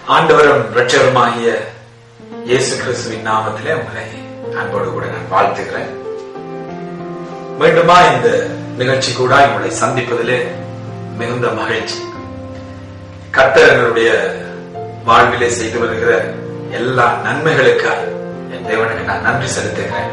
ஆண்டவரும் இரட்சகருமாகிய இயேசு கிறிஸ்துவின் நாமத்திலே உங்களை அன்போடு கூட நான் வாழ்த்துகிறேன் மீண்டுமா இந்த நிகழ்ச்சி கூட உங்களை சந்திப்பதிலே மிகுந்த மகிழ்ச்சி கர்த்தர் எங்களுடைய வாழ்விலே செய்து வருகிற எல்லா நன்மைகளுக்காக என் தேவனுக்கு நான் நன்றி செலுத்துகிறேன்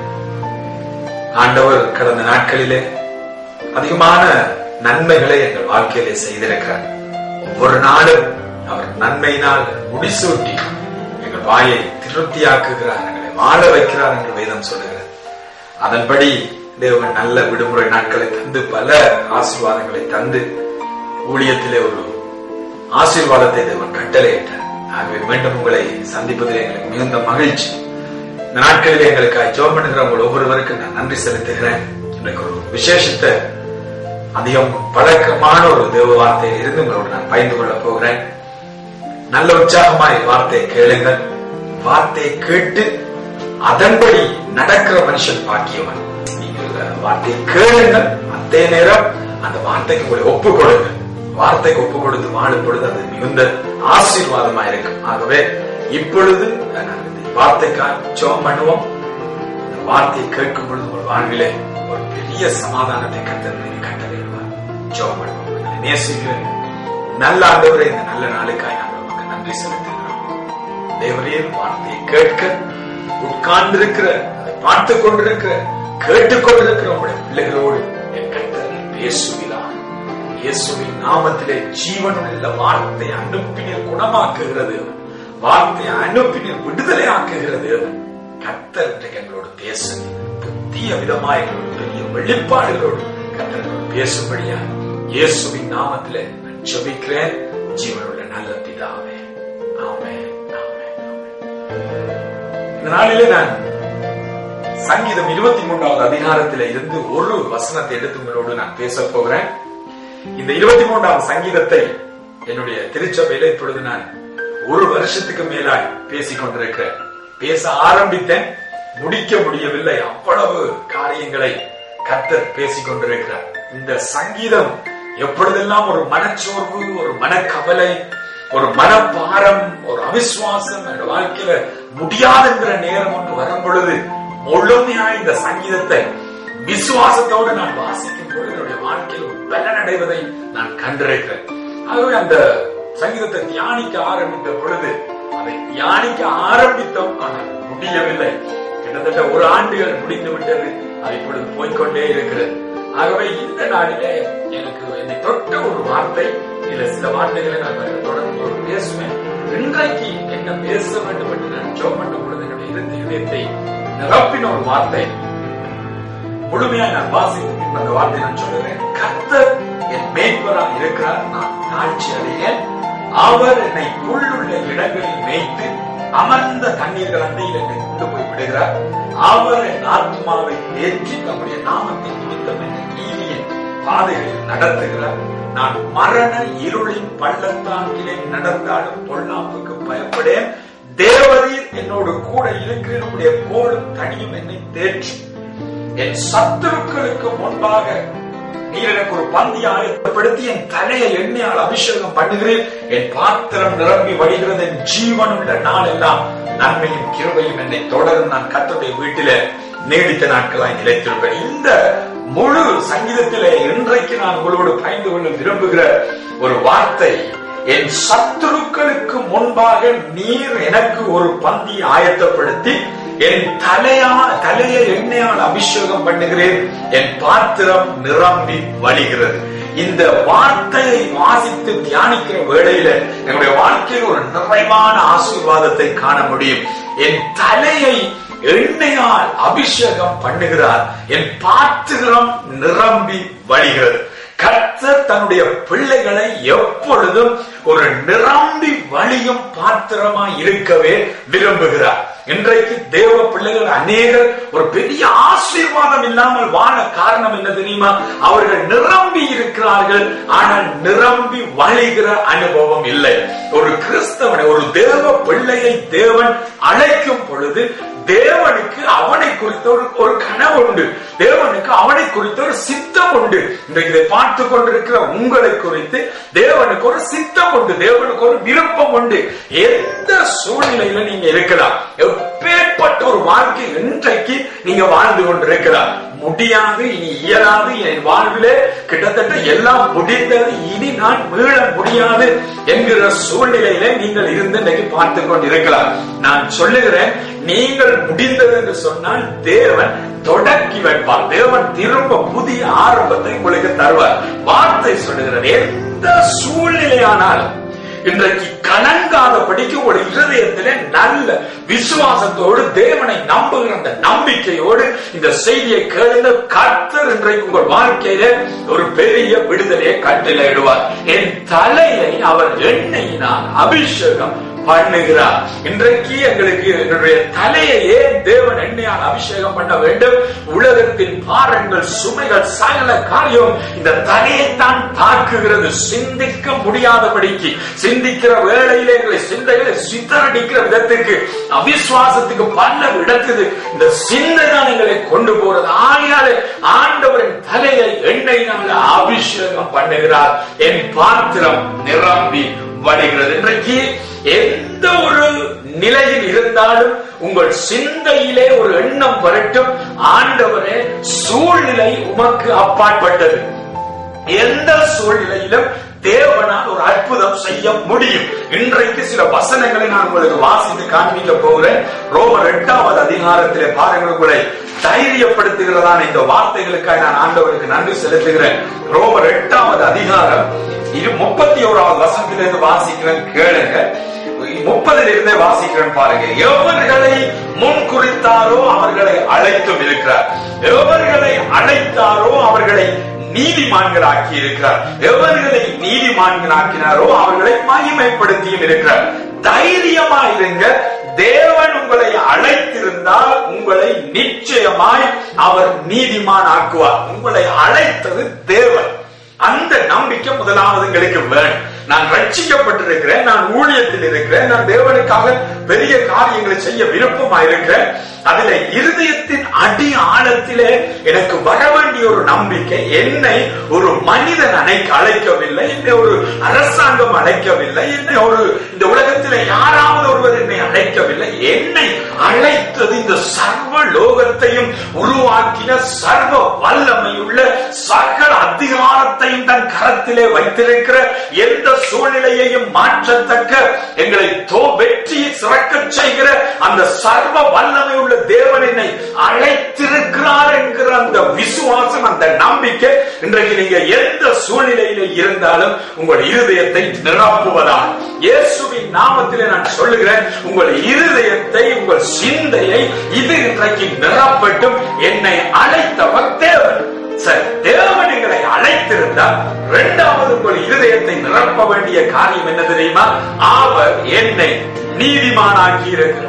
ஆண்டவர் கடந்த நாட்களிலே அதிகமான நன்மைகளை எங்கள் வாழ்க்கையிலே செய்திருக்கிறார் ஒவ்வொரு நாளும் அவர் நன்மையினால் முடிசூட்டி எங்கள் வாயை திருப்தியாக்குகிறார் எங்களை வாழ வைக்கிறார் என்று வேதம் சொல்லுகிறது அதன்படி தேவன் நல்ல விடுமுறை நாட்களை தந்து பல ஆசீர்வாதங்களை தந்து ஊழியத்திலே ஒரு ஆசீர்வாதத்தை தேவன் கட்டளையிட்டார் ஆகவே மீண்டும் உங்களை சந்திப்பதில் எங்களுக்கு மிகுந்த மகிழ்ச்சி இந்த நாட்களிலே எங்களுக்காக ஜோம் பண்ணுகிற உங்கள் ஒவ்வொருவருக்கும் நான் நன்றி செலுத்துகிறேன் இன்றைக்கு ஒரு விசேஷத்தை அதிகம் பழக்கமான ஒரு தேவ வார்த்தையில் இருந்து உங்களோடு நான் பயந்து கொள்ள போகிறேன் நல்ல உற்சாகமாய் வார்த்தையை கேளுங்கள் வார்த்தையை கேட்டு அதன்படி நடக்கிற மனுஷன் பாக்கியவன் நீங்கள் வார்த்தையை கேளுங்கள் அதே நேரம் அந்த வார்த்தைக்கு உங்களை ஒப்பு கொடுங்க வார்த்தைக்கு ஒப்பு கொடுத்து வாழும் பொழுது அது மிகுந்த ஆசீர்வாதமா இருக்கும் ஆகவே இப்பொழுது நாங்கள் இந்த வார்த்தைக்காய் ஜோம் பண்ணுவோம் இந்த வார்த்தையை கேட்கும் பொழுது ஒரு வாழ்விலே ஒரு பெரிய சமாதானத்தை கத்தல் கட்டளையிடுவார் ஜோம் பண்ணுவோம் எங்களை நேசிக்கிறேன் நல்ல ஆண்டவரே இந்த நல்ல நாளுக்காய் நாங்கள் உமக்கு நன்றி செலுத்துகிறோம் தேவரே வார்த்தையை கேட்க உட்கார்ந்திருக்கிற அதை பார்த்து கொண்டிருக்கிற கேட்டுக் கொண்டிருக்கிற உங்களுடைய பிள்ளைகளோடு என் கத்தர் பேசுகிறார் இயேசுவின் நாமத்திலே ஜீவனுள்ள வார்த்தை அனுப்பினர் குணமாக்குகிறது வார்த்தை அனுப்பினர் விடுதலை ஆக்குகிறது கத்தர் இன்றைக்கு எங்களோடு பேசு புதிய விதமாய் எங்களோட பெரிய வெளிப்பாடுகளோடு கத்தர்களோடு பேசும்படியா இயேசுவின் நாமத்திலே நான் ஜெபிக்கிறேன் ஜீவனுள்ள நல்ல பிதாவே ஆமே ஆமே இந்த நாளிலே நான் சங்கீதம் இருபத்தி மூன்றாவது அதிகாரத்தில இருந்து ஒரு வசனத்தை எடுத்து உங்களோடு நான் பேச போகிறேன் இந்த இருபத்தி மூன்றாம் சங்கீதத்தை என்னுடைய திருச்சபையில இப்பொழுது நான் ஒரு வருஷத்துக்கு மேலாய் பேசிக் கொண்டிருக்கிறேன் பேச ஆரம்பித்தேன் முடிக்க முடியவில்லை அவ்வளவு காரியங்களை கத்தர் பேசிக் கொண்டிருக்கிறார் இந்த சங்கீதம் எப்பொழுதெல்லாம் ஒரு மனச்சோர்வு ஒரு மனக்கவலை ஒரு மனப்பாரம் ஒரு அவிசுவாசம் என்ற வாழ்க்கையில முடியாதுங்கிற நேரம் ஒன்று வரும் பொழுது முழுமையா இந்த சங்கீதத்தை விசுவாசத்தோடு நான் வாசிக்கும் பொழுது என்னுடைய வாழ்க்கையில் ஒரு பலன் அடைவதை நான் கண்டிருக்கிறேன் ஆகவே அந்த சங்கீதத்தை தியானிக்க ஆரம்பித்த பொழுது அதை தியானிக்க ஆரம்பித்தோம் ஆனால் முடியவில்லை கிட்டத்தட்ட ஒரு ஆண்டுகள் முடிந்து விட்டது அது இப்பொழுது போய்கொண்டே இருக்கிறது ஆகவே இந்த நாளிலே எனக்கு என்னை தொட்ட ஒரு வார்த்தை இதுல சில வார்த்தைகளை நான் தொடர்ந்து ஒரு பேசுவேன் இன்றைக்கு என்ன பேச வேண்டும் என்று நான் ஜோம் பண்ண பொழுது என்னுடைய இருந்த இதயத்தை நிரப்பின ஒரு வார்த்தை முழுமையா நான் வாசித்து பின் அந்த வார்த்தை நான் சொல்லுவேன் கர்த்தர் என் மேய்ப்பரா இருக்கிறார் நான் தாழ்ச்சி அடையேன் அவர் என்னை புல்லுள்ள இடங்களில் மேய்த்து அமர்ந்த தண்ணீர்கள் அண்டையில் என்னை கொண்டு போய் விடுகிறார் அவர் என் ஆத்மாவை ஏற்றி தம்முடைய நாமத்தின் நிமித்தம் என்னை நீதியின் பாதைகளில் நடத்துகிறார் நான் மரண இருளின் பள்ளத்தாக்கிலே நடந்தாலும் பொல்லாப்புக்கு பயப்படேன் தேவரீர் என்னோடு கூட இருக்கிற நம்முடைய கோலும் தனியும் என்னை தேற்றும் என் சத்துருக்களுக்கு முன்பாக நீர் எனக்கு ஒரு பந்தி ஆயத்தப்படுத்தி என் தலையை எண்ணெயால் அபிஷேகம் பண்ணுகிறேன் என் பாத்திரம் நிரம்பி வடிகிறது என் ஜீவனுள்ள நாள் எல்லாம் நன்மையும் கிருபையும் என்னை தொடரும் நான் கத்தருடைய வீட்டில நீடித்த நாட்களாய் நிலைத்திருப்பேன் இந்த முழு சங்கீதத்திலே இன்றைக்கு நான் உங்களோடு பயந்து கொள்ள விரும்புகிற ஒரு வார்த்தை என் சத்துருக்களுக்கு முன்பாக நீர் எனக்கு ஒரு பந்தி ஆயத்தப்படுத்தி என் தலையா தலையை எண்ணெயால் அபிஷேகம் பண்ணுகிறேன் என் பாத்திரம் நிரம்பி வழிகிறது இந்த வார்த்தையை வாசித்து தியானிக்கிற வேளையில என்னுடைய வாழ்க்கையில் ஒரு நிறைவான ஆசீர்வாதத்தை காண முடியும் என் தலையை எண்ணெயால் அபிஷேகம் பண்ணுகிறார் என் பாத்திரம் நிரம்பி வழிகிறது கர்த்தர் தன்னுடைய பிள்ளைகளை எப்பொழுதும் ஒரு நிரம்பி வழியும் பாத்திரமா இருக்கவே விரும்புகிறார் இன்றைக்கு தேவ பிள்ளைகள் அநேகர் ஒரு பெரிய ஆசீர்வாதம் இல்லாமல் வாழ காரணம் என்ன தெரியுமா அவர்கள் நிரம்பி இருக்கிறார்கள் ஆனால் நிரம்பி வழிகிற அனுபவம் இல்லை ஒரு கிறிஸ்தவனை ஒரு தேவ பிள்ளையை தேவன் அழைக்கும் பொழுது தேவனுக்கு அவனை குறித்த ஒரு ஒரு கனவு உண்டு தேவனுக்கு அவனை குறித்து ஒரு சித்தம் உண்டு இன்றைக்கு இதை பார்த்து கொண்டிருக்கிற உங்களை குறித்து தேவனுக்கு ஒரு சித்தம் உண்டு தேவனுக்கு ஒரு விருப்பம் உண்டு எந்த சூழ்நிலையில நீங்க இருக்கலாம் எப்பேற்பட்ட ஒரு வாழ்க்கை இன்றைக்கு நீங்க வாழ்ந்து கொண்டிருக்கலாம் முடியாது இனி இயலாது என் வாழ்விலே கிட்டத்தட்ட எல்லாம் முடிந்தது இனி நான் மீள முடியாது என்கிற சூழ்நிலையில நீங்கள் இருந்து இன்னைக்கு பார்த்து கொண்டிருக்கலாம் நான் சொல்லுகிறேன் நீங்கள் முடிந்தது என்று சொன்னால் தேவன் தொடக்கி வைப்பார் தேவன் திரும்ப புதிய ஆரம்பத்தை உங்களுக்கு தருவார் வார்த்தை சொல்லுகிறார் எந்த சூழ்நிலையானாலும் இன்றைக்கு கலங்காதபடிக்கு ஒரு இருதயத்திலே நல்ல விசுவாசத்தோடு தேவனை நம்புகிற அந்த நம்பிக்கையோடு இந்த செய்தியை கேளுங்க கர்த்தர் இன்றைக்கு உங்கள் வாழ்க்கையில ஒரு பெரிய விடுதலையை கட்டளையிடுவார் என் தலையை அவர் எண்ணெயினால் அபிஷேகம் பண்ணுகிறார் இன்றைக்கு எங்களுக்கு என்னுடைய தலையையே தேவன் எண்ணெயால் அபிஷேகம் பண்ண வேண்டும் உலகத்தின் பாரங்கள் சுமைகள் சகல காரியம் இந்த தலையைத்தான் தாக்குகிறது சிந்திக்க முடியாதபடிக்கு சிந்திக்கிற வேளையிலே எங்களை சிந்தைகளை சித்தரடிக்கிற விதத்துக்கு அவிசுவாசத்துக்கு பல இடத்துக்கு இந்த சிந்தை தான் எங்களை கொண்டு போறது ஆகையாலே ஆண்டவரின் தலையை எண்ணெயினால் அபிஷேகம் பண்ணுகிறார் என் பாத்திரம் நிரம்பி வடிகிறது இன்றைக்கு எந்த ஒரு நிலையில் இருந்தாலும் உங்கள் சிந்தையிலே ஒரு எண்ணம் வரட்டும் ஆண்டவரே சூழ்நிலை உமக்கு அப்பாற்பட்டது எந்த சூழ்நிலையிலும் தேவனால் ஒரு அற்புதம் செய்ய முடியும் இன்றைக்கு சில வசனங்களை நான் உங்களுக்கு வாசித்து காண்பிக்க போகிறேன் ரோமர் எட்டாவது அதிகாரத்திலே பாருங்கள் உங்களை தைரியப்படுத்துகிறதான இந்த வார்த்தைகளுக்காக நான் ஆண்டவருக்கு நன்றி செலுத்துகிறேன் ரோமர் எட்டாவது அதிகாரம் இது முப்பத்தி ஓராவது வசனத்திலிருந்து வாசிக்கிறேன் கேளுங்க முப்பதில் இருந்தே வாசிக்கிறேன் பாருங்க எவர்களை முன் குறித்தாரோ அவர்களை அழைத்தும் இருக்கிறார் எவர்களை அழைத்தாரோ அவர்களை நீதிமான்களாக்கி இருக்கிறார் எவர்களை நீதிமான்களாக்கினாரோ அவர்களை மகிமைப்படுத்தியும் இருக்கிறார் தைரியமா இருங்க தேவன் உங்களை அழைத்திருந்தால் உங்களை நிச்சயமாய் அவர் நீதிமான் ஆக்குவார் உங்களை அழைத்தது தேவன் அந்த நம்பிக்கை முதலாவது எங்களுக்கு வேணும் நான் ரட்சிக்கப்பட்டிருக்கிறேன் நான் ஊழியத்தில் இருக்கிறேன் நான் தேவனுக்காக பெரிய காரியங்களை செய்ய விருப்பமா இருக்கிறேன் அதுல இருதயத்தின் அடி ஆழத்திலே எனக்கு வர வேண்டிய ஒரு நம்பிக்கை என்னை ஒரு மனிதன் அழைக்க அழைக்கவில்லை என்னை ஒரு அரசாங்கம் அழைக்கவில்லை என்னை ஒரு இந்த உலகத்திலே யாராவது ஒருவர் என்னை அழைக்கவில்லை என்னை அழைத்தது இந்த சர்வ லோகத்தையும் உருவாக்கின சர்வ வல்லமையுள்ள சகல அதிகாரத்தையும் தன் கரத்திலே வைத்திருக்கிற எந்த சூழ்நிலையையும் மாற்றத்தக்க எங்களை தோ வெற்றியை சிறக்க செய்கிற அந்த சர்வ வல்லமை உள்ள தேவன் என்னை அழைத்திருக்கிறார் என்கிற அந்த விசுவாசம் அந்த நம்பிக்கை இன்றைக்கு நீங்க எந்த சூழ்நிலையில இருந்தாலும் உங்கள் இருதயத்தை நிரப்புவதால் இயேசுவின் நாமத்திலே நான் சொல்லுகிறேன் உங்கள் இருதயத்தை உங்கள் சிந்தையை இது இன்றைக்கு நிரப்பட்டும் என்னை அழைத்தவர் தேவன் சரி தேவன் எங்களை அழைத்திருந்தால் இரண்டாவது உங்கள் இருதயத்தை நிரப்ப வேண்டிய காரியம் என்ன தெரியுமா அவர் என்னை நீதிமானாக்கி இருக்கிறார்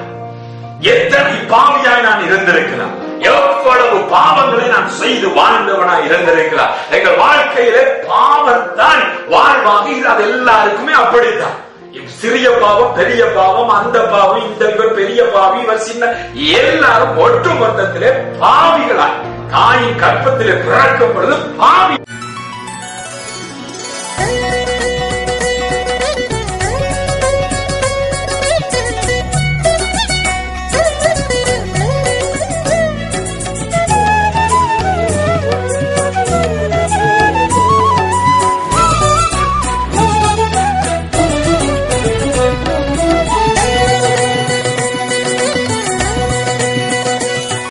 எத்தனை பாவியாய் நான் இருந்திருக்கலாம் எவ்வளவு பாவங்களை நான் செய்து வாழ்ந்தவனா இருந்திருக்கலாம் எங்கள் வாழ்க்கையிலே பாவம் தான் வாழ்வாக இது அது எல்லாருக்குமே அப்படித்தான் சிறிய பாவம் பெரிய பாவம் அந்த பாவம் இந்த இவர் பெரிய பாவி இவர் சின்ன எல்லாரும் ஒட்டு மொத்தத்திலே பாவிகளாய் தாயின் கற்பத்திலே பிறக்கும் பொழுது பாவி